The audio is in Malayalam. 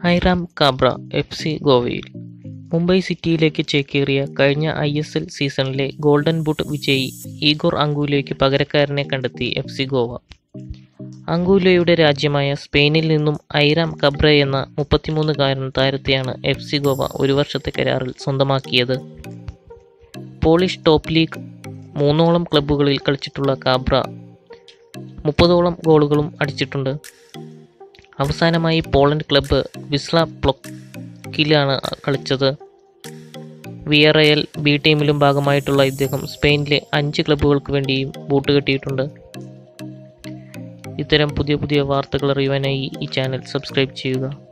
ഐറാം കാബ്ര എഫ് സി ഗോവയിൽ മുംബൈ സിറ്റിയിലേക്ക് ചേക്കേറിയ കഴിഞ്ഞ ഐ എസ് എൽ സീസണിലെ ഗോൾഡൻ ബൂട്ട് വിജയി ഈഗോർ അങ്കൂലയ്ക്ക് പകരക്കാരനെ കണ്ടെത്തി എഫ് സി ഗോവ അങ്കൂലയുടെ രാജ്യമായ സ്പെയിനിൽ നിന്നും ഐറാം കബ്ര എന്ന മുപ്പത്തിമൂന്നുകാരൻ താരത്തെയാണ് എഫ് സി ഗോവ ഒരു വർഷത്തെ കരാറിൽ സ്വന്തമാക്കിയത് പോളിഷ് ടോപ്പ് ലീഗ് മൂന്നോളം ക്ലബ്ബുകളിൽ കളിച്ചിട്ടുള്ള കാബ്ര മുപ്പതോളം ഗോളുകളും അടിച്ചിട്ടുണ്ട് അവസാനമായി പോളണ്ട് ക്ലബ്ബ് വിസ്ല പ്ലൊക്കിലാണ് കളിച്ചത് വിയറയൽ ബി ടീമിലും ഭാഗമായിട്ടുള്ള ഇദ്ദേഹം സ്പെയിനിലെ അഞ്ച് ക്ലബ്ബുകൾക്ക് വേണ്ടിയും ബൂട്ട് കെട്ടിയിട്ടുണ്ട് ഇത്തരം പുതിയ പുതിയ വാർത്തകൾ അറിയുവാനായി ഈ ചാനൽ സബ്സ്ക്രൈബ് ചെയ്യുക